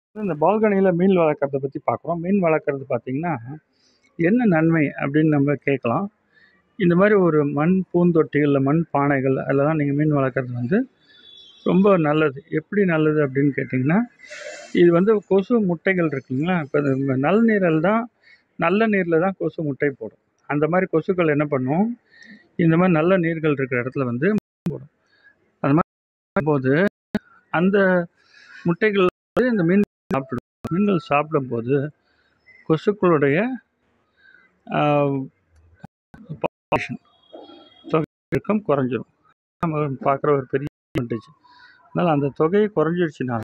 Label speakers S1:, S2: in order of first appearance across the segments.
S1: இந்த பால்கனியில் மீன் வளர்க்குறத பற்றி பார்க்குறோம் மீன் வளர்க்குறது பார்த்தீங்கன்னா என்ன நன்மை அப்படின்னு நம்ம கேட்கலாம் இந்த மாதிரி ஒரு மண் பூந்தொட்டிகளில் மண் பானைகள் அதில் தான் நீங்கள் மீன் வளர்க்குறது வந்து ரொம்ப நல்லது எப்படி நல்லது அப்படின்னு கேட்டிங்கன்னா இது வந்து கொசு முட்டைகள் இருக்குங்களா இப்போ இந்த நல் நீரில் தான் நல்ல நீரில் தான் கொசு முட்டை போடும் அந்த மாதிரி கொசுக்கள் என்ன பண்ணும் இந்த மாதிரி நல்ல நீர்கள் இருக்கிற இடத்துல வந்து போடும் அது மாதிரி போது அந்த முட்டைகள் வந்து இந்த மீன் சாப்பிடும் மீன்கள் சாப்பிடும்போது கொசுக்களுடைய தொகைக்கம் குறைஞ்சிரும் நம்ம பார்க்குற ஒரு பெரிய அட்வான்டேஜ் அதனால் அந்த தொகை குறைஞ்சிருச்சுனால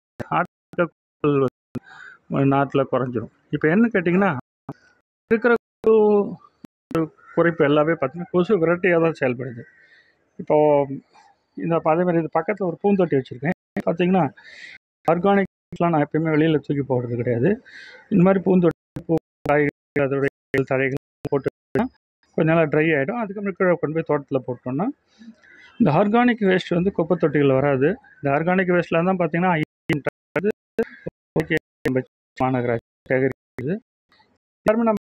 S1: ஆட்கள் நாட்டில் குறைஞ்சிரும் இப்போ என்ன கேட்டிங்கன்னா இருக்கிற கொசு குறைப்பு எல்லாமே பார்த்தீங்கன்னா கொசு விரட்டியாக தான் செயல்படுது இப்போது இந்த அதே மாதிரி இது பக்கத்தில் ஒரு பூந்தொட்டி வச்சுருக்கேன் பார்த்தீங்கன்னா ஆர்கானிக்லாம் நான் எப்பயுமே வெளியில் தூக்கி போடுறது கிடையாது இந்த மாதிரி பூந்தொட்டி பூ காய்கறி அதோடைய தழைகள் போட்டு கொஞ்ச நாள் ட்ரை ஆகிடும் அதுக்கப்புறம் கீழே கொண்டு போய் தோட்டத்தில் போட்டோம்னா இந்த ஆர்கானிக் வேஸ்ட் வந்து குப்பை தொட்டிகள் வராது இந்த ஆர்கானிக் வேஸ்ட்டில் தான் பார்த்தீங்கன்னா வந்து ஓகே மாநகராட்சி சேகரிக்குது எல்லாருமே நம்ம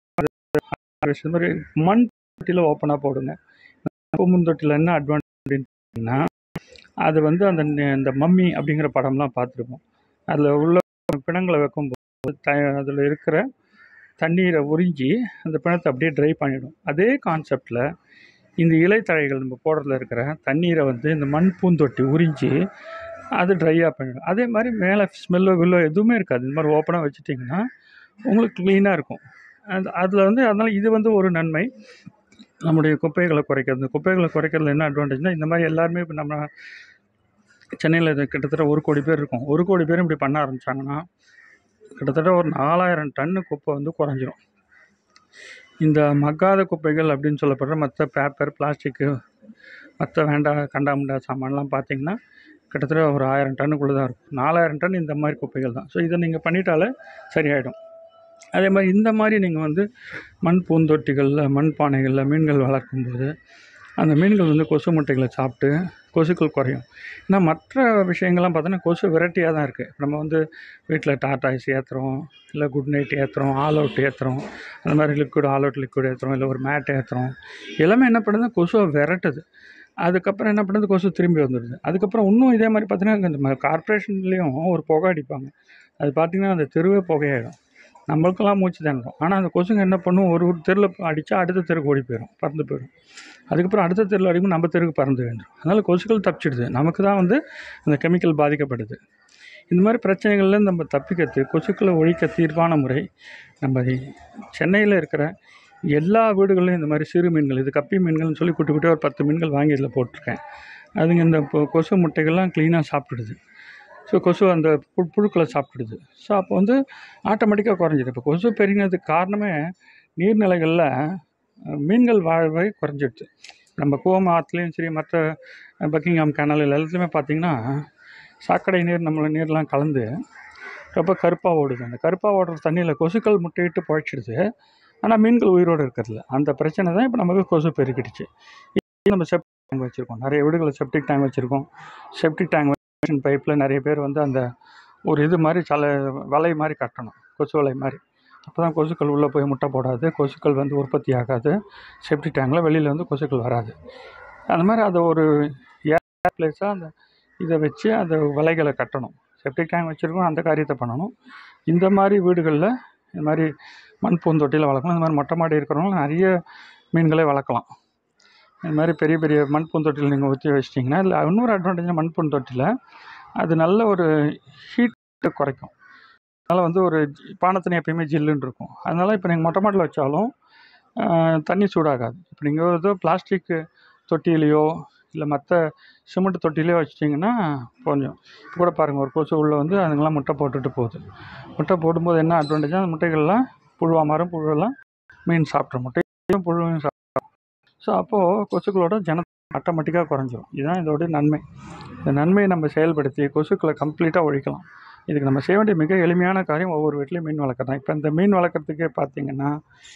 S1: இந்த மாதிரி மண் தொட்டியில் ஓப்பனாக போடுங்க பூம்புன் தொட்டியில் என்ன அட்வான்டேஜ் அப்படின்னு பார்த்தீங்கன்னா அது வந்து அந்த இந்த மம்மி அப்படிங்கிற படம்லாம் பார்த்துருப்போம் அதில் உள்ள பிணங்களை வைக்கும்போது த அதில் இருக்கிற தண்ணீரை உறிஞ்சி அந்த பிணத்தை அப்படியே ட்ரை பண்ணிடும் அதே கான்செப்டில் இந்த இலைத்தழைகள் நம்ம போடுறதுல இருக்கிற தண்ணீரை வந்து இந்த மண் பூந்தொட்டி உறிஞ்சி அது ட்ரையாக பண்ணிடும் அதே மாதிரி மேலே ஸ்மெல்லோ வில்லோ எதுவுமே இருக்காது இந்த மாதிரி ஓப்பனாக வச்சுட்டிங்கன்னா உங்களுக்கு க்ளீனாக இருக்கும் அது அதில் வந்து அதனால் இது வந்து ஒரு நன்மை நம்முடைய குப்பைகளை குறைக்கிறது குப்பைகளை குறைக்கிறதுல என்ன அட்வான்டேஜ்னால் இந்த மாதிரி எல்லாருமே இப்போ நம்ம சென்னையில் இது கிட்டத்தட்ட ஒரு கோடி பேர் இருக்கும் ஒரு கோடி பேரும் இப்படி பண்ண ஆரம்பித்தாங்கன்னா கிட்டத்தட்ட ஒரு நாலாயிரம் டன்னு குப்பை வந்து குறைஞ்சிரும் இந்த மக்காத குப்பைகள் அப்படின்னு சொல்லப்படுற மற்ற பேப்பர் பிளாஸ்டிக்கு மற்ற வேண்டாம் கண்டாமுண்டா சாமான்லாம் பார்த்தீங்கன்னா கிட்டத்தட்ட ஒரு ஆயிரம் டன்னுக்குள்ளே தான் இருக்கும் நாலாயிரம் டன் இந்த மாதிரி குப்பைகள் தான் ஸோ இதை நீங்கள் பண்ணிட்டாலே சரியாயிடும் அதே மாதிரி இந்த மாதிரி நீங்கள் வந்து மண் பூந்தொட்டிகளில் மண் பானைகளில் மீன்கள் வளர்க்கும்போது அந்த மீன்கள் வந்து கொசு முட்டைகளை சாப்பிட்டு கொசுக்கள் குறையும் ஏன்னா மற்ற விஷயங்கள்லாம் பார்த்தோன்னா கொசு வெரைட்டியாக தான் இருக்குது நம்ம வந்து வீட்டில் டாட்டாய்ஸ் ஏற்றுறோம் இல்லை குட் நைட் ஏற்றுறோம் ஆல் அவுட் ஏற்றுறோம் அந்த மாதிரி லிக்விட் ஆல் அவுட் லிக்விட் ஏற்றுறோம் இல்லை ஒரு மேட் ஏற்றுறோம் எல்லாமே என்ன பண்ணுது கொசுவை விரட்டுது அதுக்கப்புறம் என்ன பண்ணுது கொசு திரும்பி வந்துடுது அதுக்கப்புறம் இன்னும் இதே மாதிரி பார்த்தீங்கன்னா இந்த கார்ப்பரேஷன்லேயும் ஒரு புகை அடிப்பாங்க அது பார்த்திங்கன்னா அந்த தெருவே புகையாயிடும் நம்மளுக்கெல்லாம் மூச்சு திணறும் ஆனால் அந்த கொசுங்க என்ன பண்ணும் ஒரு ஒரு தெருவில் அடித்தா அடுத்த தெருக்கு ஓடி போயிடும் பறந்து போயிடும் அதுக்கப்புறம் அடுத்த தெருவில் அடிக்கும் நம்ம தெருக்கு பறந்து வேண்டும் அதனால் கொசுக்கள் தப்பிச்சிடுது நமக்கு தான் வந்து அந்த கெமிக்கல் பாதிக்கப்படுது இந்த மாதிரி பிரச்சனைகள்லேருந்து நம்ம தப்பிக்கிறது கொசுக்களை ஒழிக்க தீர்வான முறை நம்ம சென்னையில் இருக்கிற எல்லா வீடுகளிலும் இந்த மாதிரி சிறு மீன்கள் இது கப்பி மீன்கள்னு சொல்லி குட்டி குட்டி ஒரு பத்து மீன்கள் வாங்கி இதில் போட்டிருக்கேன் அதுங்க இந்த கொசு முட்டைகள்லாம் க்ளீனாக சாப்பிட்டுடுது ஸோ கொசு அந்த பு புழுக்களை சாப்பிட்டுடுது ஸோ அப்போ வந்து ஆட்டோமேட்டிக்காக குறைஞ்சிது இப்போ கொசு பெருகினதுக்கு காரணமே நீர்நிலைகளில் மீன்கள் வாழ்வை குறைஞ்சிடுச்சு நம்ம கூவம் ஆற்றுலேயும் சரி மற்ற பக்கிங்ஹாம் கேனல் எல்லாத்துலேயுமே பார்த்திங்கன்னா சாக்கடை நீர் நம்மள நீர்லாம் கலந்து ரொம்ப கருப்பாக ஓடுது அந்த கருப்பாக ஓடுற தண்ணியில் கொசுக்கள் முட்டையிட்டு பழச்சிடுது ஆனால் மீன்கள் உயிரோடு இருக்கிறதில்ல அந்த பிரச்சனை தான் இப்போ நமக்கு கொசு பெருக்கிடுச்சு நம்ம செப்டிக் டேங்க் வச்சுருக்கோம் நிறைய வீடுகளில் செப்டிக் டேங்க் வச்சுருக்கோம் செப்டிக் டேங்க் பைப்பில் நிறைய பேர் வந்து அந்த ஒரு இது மாதிரி சல வலை மாதிரி கட்டணும் கொசு வலை மாதிரி அப்போ தான் கொசுக்கள் உள்ளே போய் முட்டை போடாது கொசுக்கள் வந்து உற்பத்தி ஆகாது செப்டி டேங்கில் வெளியில் வந்து கொசுக்கள் வராது அந்த மாதிரி அதை ஒரு ஏர் பிளேஸாக அந்த இதை வச்சு அந்த வலைகளை கட்டணும் செப்டிக் டேங்க் வச்சுருக்கோம் அந்த காரியத்தை பண்ணணும் இந்த மாதிரி வீடுகளில் இந்த மாதிரி மண் பூந்தொட்டியில் வளர்க்கணும் இந்த மாதிரி மொட்டை மாடி இருக்கிறவங்க நிறைய மீன்களை வளர்க்கலாம் இந்த மாதிரி பெரிய பெரிய மண் பூந்தொட்டியில் நீங்கள் ஊற்றி வச்சிட்டிங்கன்னா இல்லை இன்னொரு அட்வான்டேஜ் மண் பூந்தொட்டியில் அது நல்ல ஒரு ஹீட்டை குறைக்கும் அதனால் வந்து ஒரு பானை தண்ணி எப்பயுமே ஜில்லுன்னு இருக்கும் அதனால் இப்போ நீங்கள் மொட்டை மாடியில் வச்சாலும் தண்ணி சூடாகாது இப்போ நீங்கள் ஏதோ பிளாஸ்டிக் தொட்டிலையோ இல்லை மற்ற சிமெண்ட் தொட்டிலையோ வச்சிட்டிங்கன்னா கொஞ்சம் இப்போ கூட பாருங்கள் ஒரு கொசு உள்ளே வந்து அதுங்கெல்லாம் முட்டை போட்டுட்டு போகுது முட்டை போடும்போது என்ன அட்வான்டேஜ் அந்த முட்டைகள்லாம் புழுவாக மாறும் புழுவெல்லாம் மீன் சாப்பிட்ற முட்டையும் புழுவையும் சாப்பிட்றோம் ஸோ அப்போது கொசுக்களோட ஜன ஆட்டோமேட்டிக்காக குறைஞ்சிரும் இதுதான் இதோட நன்மை இந்த நன்மையை நம்ம செயல்படுத்தி கொசுக்களை கம்ப்ளீட்டாக ஒழிக்கலாம் இதுக்கு நம்ம செய்ய வேண்டிய மிக எளிமையான காரியம் ஒவ்வொரு வீட்லேயும் மீன் வளர்க்குறது தான் இப்போ இந்த மீன் வளர்க்குறதுக்கே பார்த்தீங்கன்னா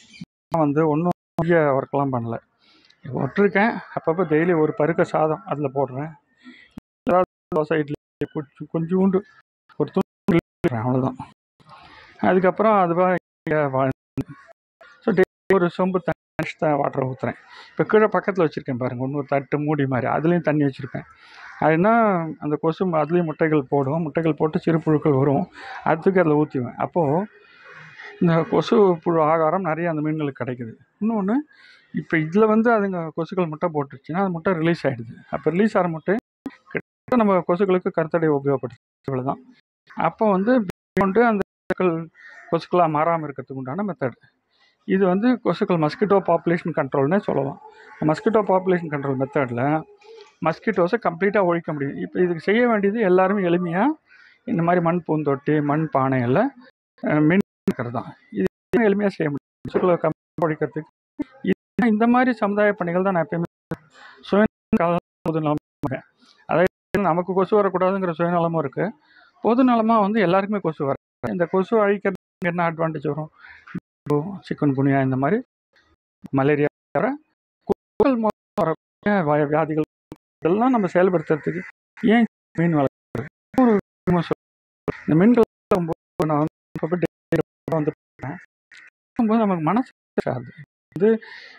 S1: வந்து ஒன்றும் பெரிய ஒர்க்லாம் பண்ணல விட்டுருக்கேன் அப்பப்போ டெய்லி ஒரு பருக்க சாதம் அதில் போடுறேன் ஏதாவது தோசை இட்லி கொஞ்சம் கொஞ்சோண்டு ஒரு துண்டு அவ்வளோதான் அதுக்கப்புறம் அதுவாக ஸோ டெய்லி ஒரு சொம்பு தண்ணி வாட்டரை ஊற்றுறேன் இப்போ கீழே பக்கத்தில் வச்சுருக்கேன் பாருங்கள் ஒன்று ஒரு தட்டு மூடி மாதிரி அதுலேயும் தண்ணி வச்சுருப்பேன் அதுனா அந்த கொசு அதுலேயும் முட்டைகள் போடும் முட்டைகள் போட்டு சிறு புழுக்கள் வரும் அது தூக்கி அதில் ஊற்றிடுவேன் அப்போது இந்த கொசு புழு ஆகாரம் நிறைய அந்த மீன்களுக்கு கிடைக்குது இன்னொன்று இப்போ இதில் வந்து அதுங்க கொசுக்கள் முட்டை போட்டுருச்சுன்னா அது முட்டை ரிலீஸ் ஆகிடுது அப்போ ரிலீஸ் ஆகிற முட்டை கிட்டத்தட்ட நம்ம கொசுக்களுக்கு கருத்தடை உபயோகப்படுத்து இவ்வளோதான் அப்போ வந்து கொண்டு அந்த கொசுக்கள் கொசுக்களாக மாறாமல் இருக்கிறதுக்கு உண்டான மெத்தட் இது வந்து கொசுக்கள் மஸ்கிட்டோ பாப்புலேஷன் கண்ட்ரோல்னே சொல்லலாம் மஸ்கிட்டோ பாப்புலேஷன் கண்ட்ரோல் மெத்தடில் மஸ்கிட்டோஸை கம்ப்ளீட்டாக ஒழிக்க முடியும் இப்போ இதுக்கு செய்ய வேண்டியது எல்லாருமே எளிமையாக இந்த மாதிரி மண் பூந்தொட்டி மண் பானையில் மீன் இருக்கிறது தான் இது எளிமையாக செய்ய முடியும் கொசுக்களை கம்மி ஒழிக்கிறதுக்கு இது இந்த மாதிரி சமுதாய பணிகள் தான் நான் எப்பயுமே சுயநலம் பொதுநலம் அதாவது நமக்கு கொசு வரக்கூடாதுங்கிற சுயநலமும் இருக்குது பொதுநலமாக வந்து எல்லாருக்குமே கொசு வர இந்த கொசு அழிக்கிறதுக்கு என்ன அட்வான்டேஜ் வரும் சிக்கன் குனியா இந்த மாதிரி மலேரியா வர குரல் மூலம் வரக்கூடிய வியாதிகள் இதெல்லாம் நம்ம செயல்படுத்துறதுக்கு ஏன் மீன் வளர்க்குறது ஒரு இந்த மீன்கள் நான் வந்து போது நமக்கு மனசு சார்ந்து இது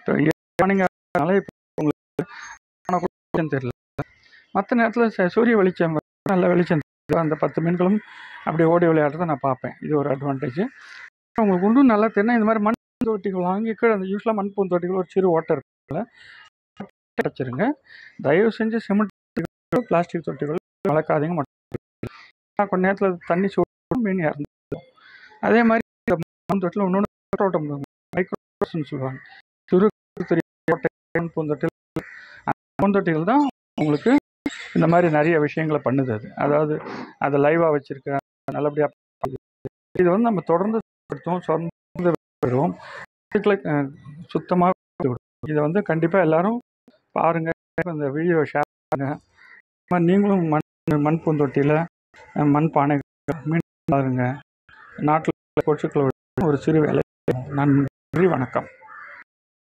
S1: இப்போ இப்போ உங்களுக்கு தெரியல மற்ற நேரத்தில் சூரிய வெளிச்சம் நல்ல வெளிச்சம் அந்த பத்து மீன்களும் அப்படியே ஓடி விளையாடுறத நான் பார்ப்பேன் இது ஒரு அட்வான்டேஜ் உங்களுக்கு இன்னும் நல்லா தெரியும் இந்த மாதிரி மண் தொட்டிகள் வாங்கி கீழே அந்த யூஸ்வலாக மண் பூந்தொட்டிகள் ஒரு சிறு ஓட்டை இருக்குல்ல வச்சுருங்க தயவு செஞ்சு சிமெண்ட் பிளாஸ்டிக் தொட்டிகள் வளர்க்காதீங்க மட்டும் கொஞ்ச நேரத்தில் தண்ணி சூடு மீன் இறந்துடும் அதே மாதிரி மண் தொட்டில் இன்னொன்று ஓட்டம் மைக்ரோன்னு சொல்லுவாங்க சிறு பூந்தொட்டில் பூந்தொட்டிகள் தான் உங்களுக்கு இந்த மாதிரி நிறைய விஷயங்களை பண்ணுது அது அதாவது அதை லைவாக வச்சுருக்க நல்லபடியாக இது வந்து நம்ம தொடர்ந்து படுத்துவோம் சொந்த பெறுவோம் சுத்தமாக இதை வந்து கண்டிப்பாக எல்லாரும் பாருங்கள் இந்த வீடியோ ஷேர் பண்ணுங்கள் நீங்களும் மண் மண் பூந்தொட்டியில் மண் பானை மீன் பாருங்க நாட்டில் கொச்சுக்களோட ஒரு சிறு வேலை நன்றி வணக்கம்